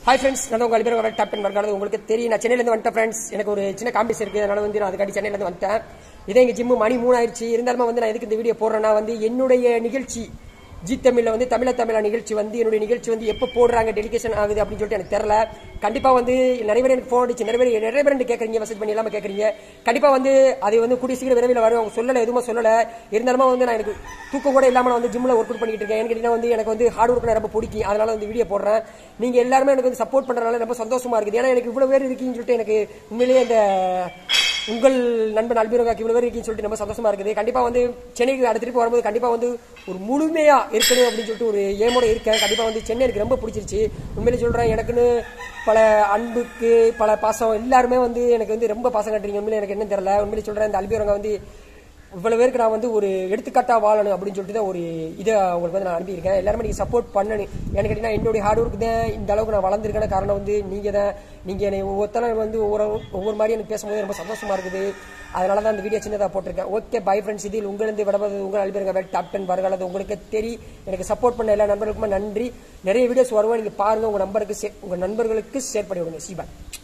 hi friends நான் உங்கள் பேர் டாப் டென் வரக்கானது உங்களுக்கு தெரியும் நான் சென்னையிலேருந்து வந்துட்டேன் ஃப்ரெண்ட்ஸ் எனக்கு ஒரு சின்ன காம்படிஷன் இருக்குது அதனால வந்து நான் அதுக்காண்டி சென்னையிலேருந்து வந்துட்டேன் இதே எங்கள் ஜிம்மு மணி மூணு ஆயிடுச்சு இருந்தாலுமே வந்து நான் எதுக்கு இந்த வீடியோ போடுறேன்னா வந்து என்னுடைய நிகழ்ச்சி ஜி தமிழில் வந்து தமிழ தமிழா நிகழ்ச்சி வந்து என்னுடைய நிகழ்ச்சி வந்து எப்போ போடுறாங்க டெலிகேஷன் ஆகுது அப்படின்னு சொல்லிட்டு எனக்கு தெரில கண்டிப்பாக வந்து நிறைய பேர் எனக்கு ஃபோன் அடிச்சு நிறைய பேர் நிறைய பேர் கேட்குறீங்க மெசேஜ் பண்ணி இல்லாமல் கேட்குறீங்க கண்டிப்பாக வந்து அது வந்து கூடிய சீக்கிரம் விரைவில் வரும் அவங்க சொல்லலை எதுவுமே சொல்லலை இருந்தாலுமே வந்து நான் எனக்கு தூக்கம் கூட இல்லாமல் நான் வந்து ஜிம்மில் ஒர்க் அவுட் பண்ணிட்டு இருக்கேன் ஏன்னு கேட்டீங்கன்னா வந்து எனக்கு வந்து ஹார்ட் ஒர்க் ரொம்ப பிடிக்கும் அதனால வந்து வீடியோ போடுறேன் நீங்கள் எல்லாருமே எனக்கு வந்து சப்போர்ட் பண்ணுறதுனால ரொம்ப சந்தோஷமா இருக்குது ஏன்னா எனக்கு இவ்வளோ பேர் இருக்கீங்கன்னு சொல்லிட்டு எனக்கு உண்மையிலேயே இந்த உங்கள் நண்பன் அல்பீரோகாக்கு இவ்வளோ பேர் இருக்கீங்கன்னு சொல்லிட்டு ரொம்ப சந்தோஷமா இருக்குது கண்டிப்பாக வந்து சென்னைக்கு அடுத்த திருப்பி வரும்போது கண்டிப்பாக வந்து ஒரு முழுமையா இருக்கணும் அப்படின்னு சொல்லிட்டு ஒரு ஏமோட இருக்கேன் கண்டிப்பாக வந்து சென்னை எனக்கு ரொம்ப பிடிச்சிருச்சு உண்மையிலே சொல்கிறேன் எனக்குன்னு பல அன்புக்கு பல பாசம் எல்லாருமே வந்து எனக்கு வந்து ரொம்ப பாசம் கட்டுறீங்க உண்மையிலே எனக்கு என்ன தெரியல உண்மையிலே சொல்கிறேன் இந்த அல்பீரோங்க வந்து இவ்வளவு பேருக்கு நான் வந்து ஒரு எடுத்துக்காட்டா வாழணும் அப்படின்னு சொல்லிட்டு தான் ஒரு இதை உங்களுக்கு வந்து நான் அனுப்பியிருக்கேன் எல்லாருமே நீங்கள் சப்போர்ட் பண்ணணும் ஏன்னு கேட்டீங்கன்னா என்னுடைய ஹார்ட் ஒர்க் தான் இந்த அளவுக்கு நான் வளர்ந்துருக்கேன் காரணம் வந்து நீங்கள் தான் நீங்கள் என்னை ஒவ்வொருத்தரும் வந்து ஒவ்வொரு ஒவ்வொரு மாதிரி எனக்கு பேசும்போது ரொம்ப சந்தோஷமா இருக்குது அதனால தான் இந்த வீடியோ சின்னதாக போட்டிருக்கேன் ஓகே பை ஃப்ரெண்ட்ஸ் இதில் உங்களிருந்து விடவது உங்கள் அல்பேருங்க டாப் டென் வருகிறது உங்களுக்கு தெரி எனக்கு சப்போர்ட் பண்ண எல்லா நண்பர்களுக்குமே நன்றி நிறைய வீடியோஸ் வருவோம் நீங்கள் பாருங்கள் உங்கள் நம்பருக்கு உங்கள் நண்பர்களுக்கு ஷேர் பண்ணி விடுங்க சி பாய்